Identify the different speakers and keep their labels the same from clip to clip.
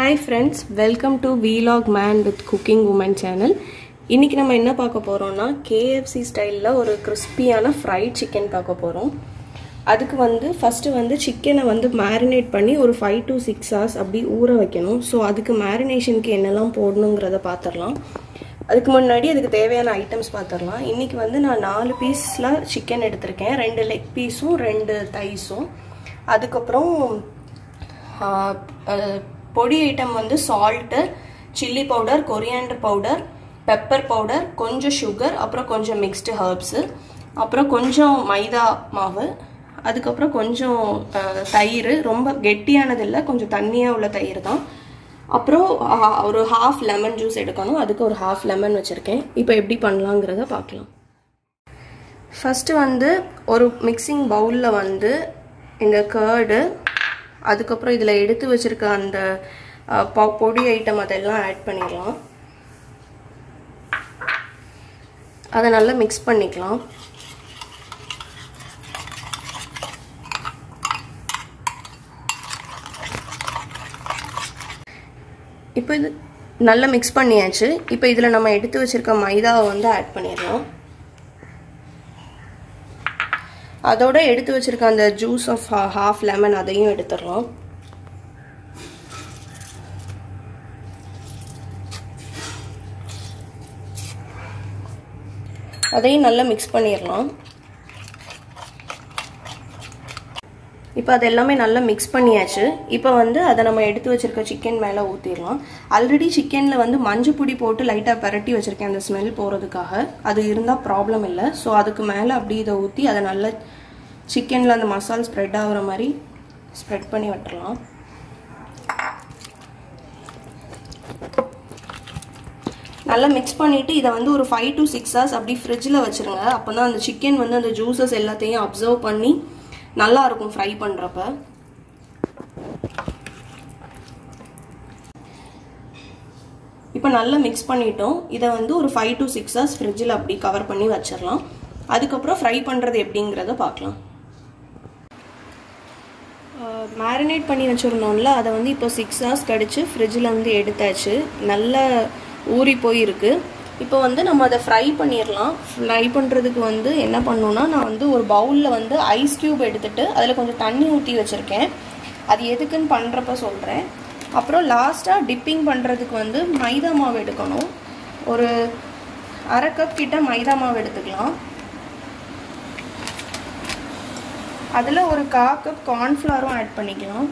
Speaker 1: hi friends welcome to vlog man with cooking woman channel இன்றைக்கி நம்ம என்ன பார்க்க போகிறோம்னா கேஎஃப்சி ஸ்டைலில் ஒரு கிறிஸ்பியான ஃப்ரைட் சிக்கன் பார்க்க போகிறோம் அதுக்கு வந்து ஃபஸ்ட்டு வந்து சிக்கனை வந்து மேரினேட் பண்ணி ஒரு ஃபைவ் டு சிக்ஸ் ஹவர்ஸ் அப்படி ஊற வைக்கணும் ஸோ அதுக்கு மேரினேஷனுக்கு என்னெல்லாம் போடணுங்கிறத பார்த்துடலாம் அதுக்கு முன்னாடி அதுக்கு தேவையான ஐட்டம்ஸ் பார்த்துடலாம் இன்றைக்கி வந்து நான் நாலு பீஸில் சிக்கன் எடுத்திருக்கேன் ரெண்டு லெக் பீஸும் ரெண்டு தைஸும் அதுக்கப்புறம் பொடி ஐட்டம் வந்து salt chilli powder coriander powder pepper powder கொஞ்சம் சுகர் அப்புறம் கொஞ்சம் மிக்ஸ்டு ஹர்ப்ஸு அப்புறம் கொஞ்சம் மைதா மாவு அதுக்கப்புறம் கொஞ்சம் தயிர் ரொம்ப கெட்டியானது இல்லை கொஞ்சம் தண்ணியாக உள்ள தயிர் தான் அப்புறம் ஒரு ஹாஃப் லெமன் ஜூஸ் எடுக்கணும் அதுக்கு ஒரு ஹாஃப் லெமன் வச்சுருக்கேன் இப்போ எப்படி பண்ணலாங்கிறத பார்க்கலாம் ஃபஸ்ட்டு வந்து ஒரு மிக்சிங் பவுலில் வந்து இந்த கேர்டு அதுக்கப்புறம் இதில் எடுத்து வச்சுருக்க அந்த பொடி ஐட்டம் அதெல்லாம் ஆட் பண்ணிடலாம் அதை நல்லா மிக்ஸ் பண்ணிக்கலாம் இப்போ இது நல்லா மிக்ஸ் பண்ணியாச்சு இப்போ இதில் நம்ம எடுத்து வச்சுருக்க மைதாவை வந்து ஆட் பண்ணிடலாம் அதோட எடுத்து வச்சுருக்க அந்த ஜூஸ் ஆஃப் ஹாஃப் லெமன் அதையும் எடுத்துடலாம் அதையும் நல்லா மிக்ஸ் பண்ணிடலாம் இப்போ அது எல்லாமே நல்லா மிக்ஸ் பண்ணியாச்சு இப்போ வந்து அதை நம்ம எடுத்து வச்சுருக்க சிக்கன் மேலே ஊற்றிடலாம் ஆல்ரெடி சிக்கனில் வந்து மஞ்சள் பொடி போட்டு லைட்டாக பரட்டி வச்சுருக்கேன் அந்த ஸ்மெல் போகிறதுக்காக அது இருந்தால் ப்ராப்ளம் இல்லை ஸோ அதுக்கு மேலே அப்படி இதை ஊற்றி அதை நல்லா சிக்கனில் அந்த மசால் ஸ்ப்ரெட் ஆகிற மாதிரி ஸ்ப்ரெட் பண்ணி விட்டுறலாம் நல்லா மிக்ஸ் பண்ணிவிட்டு இதை வந்து ஒரு ஃபைவ் டு சிக்ஸ் ஹவர்ஸ் அப்படி ஃப்ரிட்ஜில் வச்சுருங்க அப்போ தான் அந்த சிக்கன் வந்து அந்த ஜூஸஸ் எல்லாத்தையும் அப்சர்வ் பண்ணி நல்லா இருக்கும் ஃப்ரை பண்ணுறப்ப இப்போ நல்லா மிக்ஸ் பண்ணிட்டோம் இதை வந்து ஒரு ஃபைவ் டு சிக்ஸ் ஹவர்ஸ் ஃப்ரிட்ஜில் அப்படி கவர் பண்ணி வச்சிடலாம் அதுக்கப்புறம் ஃப்ரை பண்ணுறது எப்படிங்கிறத பார்க்கலாம் மேரினேட் பண்ணி வச்சுருந்தோம்ல அதை வந்து இப்போ சிக்ஸ் ஹவர்ஸ் கழிச்சு ஃப்ரிட்ஜில் வந்து எடுத்தாச்சு நல்லா ஊறி போயிருக்கு இப்போ வந்து நம்ம அதை ஃப்ரை பண்ணிடலாம் ஃப்ரை பண்ணுறதுக்கு வந்து என்ன பண்ணணுன்னா நான் வந்து ஒரு பவுலில் வந்து ஐஸ் க்யூப் எடுத்துகிட்டு அதில் கொஞ்சம் தண்ணி ஊற்றி வச்சுருக்கேன் அது எதுக்குன்னு பண்ணுறப்ப சொல்கிறேன் அப்புறம் லாஸ்ட்டாக டிப்பிங் பண்ணுறதுக்கு வந்து மைதா மாவு எடுக்கணும் ஒரு அரை கப் கிட்ட மைதா மாவு எடுத்துக்கலாம் அதில் ஒரு கா கப் கார்ன்ஃப்ளவரும் ஆட் பண்ணிக்கலாம்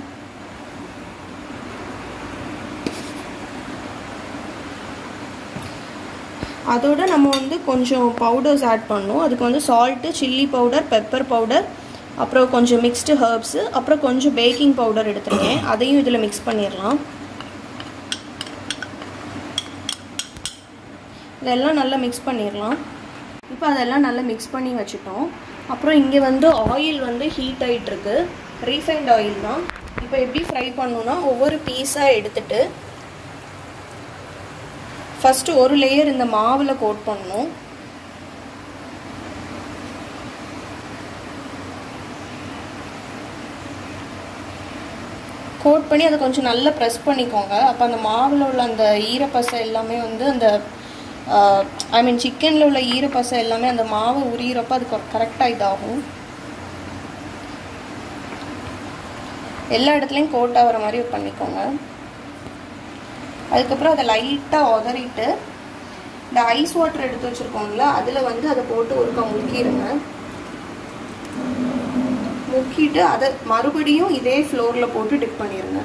Speaker 1: அதோட நம்ம வந்து கொஞ்சம் பவுடர்ஸ் ஆட் பண்ணணும் அதுக்கு வந்து salt chilli powder pepper powder அப்புறம் கொஞ்சம் மிக்ஸ்டு ஹர்ப்ஸு அப்புறம் கொஞ்சம் பேக்கிங் பவுடர் எடுத்துருக்கேன் அதையும் இதில் மிக்ஸ் பண்ணிடலாம் இதெல்லாம் நல்லா மிக்ஸ் பண்ணிடலாம் இப்போ அதெல்லாம் நல்லா மிக்ஸ் பண்ணி வச்சுட்டோம் அப்புறம் இங்கே வந்து ஆயில் வந்து ஹீட் ஆகிட்டுருக்கு ரீஃபைண்ட் ஆயில் தான் இப்போ எப்படி ஃப்ரை பண்ணணுன்னா ஒவ்வொரு பீஸாக எடுத்துட்டு ஃபஸ்ட்டு ஒரு லேயர் இந்த மாவில் கோட் பண்ணணும் கோட் பண்ணி அதை கொஞ்சம் நல்லா ப்ரெஸ் பண்ணிக்கோங்க அப்போ அந்த மாவில் உள்ள அந்த ஈரப்பசை எல்லாமே வந்து அந்த ஐ மீன் சிக்கனில் உள்ள ஈரப்பசை எல்லாமே அந்த மாவு உரியிறப்ப அது கரெக்டாக இதாகும் எல்லா இடத்துலையும் கோட் ஆகிற மாதிரி பண்ணிக்கோங்க அதுக்கப்புறம் அதை லைட்டாக உதறிட்டு இந்த ஐஸ் வாட்டர் எடுத்து வச்சுருக்கோங்களா அதில் வந்து அதை போட்டு ஒருக்கா முக்கிடுங்க முக்கிட்டு அதை மறுபடியும் இதே ஃப்ளோரில் போட்டு டிப் பண்ணிடுங்க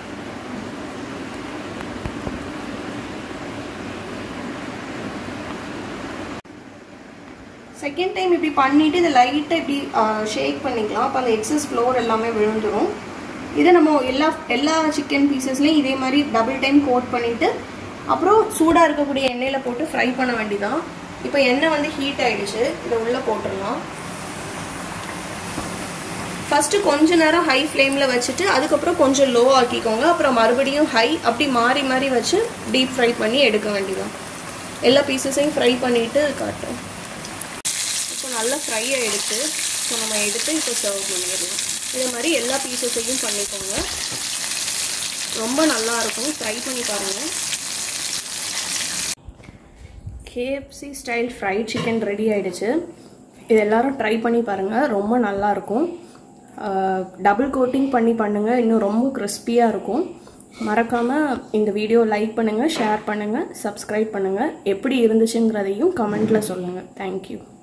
Speaker 1: செகண்ட் டைம் இப்படி பண்ணிவிட்டு இதை லைட்டாக இப்படி ஷேக் பண்ணிக்கலாம் அப்போ அந்த எக்ஸஸ் ஃப்ளோர் எல்லாமே விழுந்துடும் இதை நம்ம எல்லா எல்லா சிக்கன் பீசஸ்லையும் இதே மாதிரி டபுள் டைம் கோட் பண்ணிவிட்டு அப்புறம் சூடாக இருக்கக்கூடிய எண்ணெயில் போட்டு ஃப்ரை பண்ண வேண்டிதான் இப்போ எண்ணெய் வந்து ஹீட் ஆகிடுச்சு இதை உள்ளே போட்டுடலாம் ஃபஸ்ட்டு கொஞ்ச நேரம் ஹை ஃப்ளேமில் வச்சுட்டு அதுக்கப்புறம் கொஞ்சம் லோ ஆக்கிக்கோங்க அப்புறம் மறுபடியும் ஹை அப்படி மாறி மாறி வச்சு டீப் ஃப்ரை பண்ணி எடுக்க வேண்டியதான் எல்லா பீசஸையும் ஃப்ரை பண்ணிவிட்டு காட்டும் இப்போ நல்லா ஃப்ரை ஆகிடுச்சு ஸோ நம்ம எடுத்து இப்போ சர்வ் பண்ணிடலாம் இதே மாதிரி எல்லா பீசஸையும் பண்ணிக்கோங்க ரொம்ப நல்லா இருக்கும் ட்ரை பண்ணி பாருங்கள் KFC style fried chicken ready ஆயிடுச்சு இது எல்லாரும் ட்ரை பண்ணி பாருங்கள் ரொம்ப நல்லா இருக்கும் டபுள் கோட்டிங் பண்ணி பண்ணுங்கள் இன்னும் ரொம்ப கிறிஸ்பியாக இருக்கும் மறக்காமல் இந்த வீடியோ லைக் பண்ணுங்கள் ஷேர் பண்ணுங்கள் சப்ஸ்கிரைப் பண்ணுங்கள் எப்படி இருந்துச்சுங்கிறதையும் கமெண்ட்டில் சொல்லுங்கள் தேங்க்யூ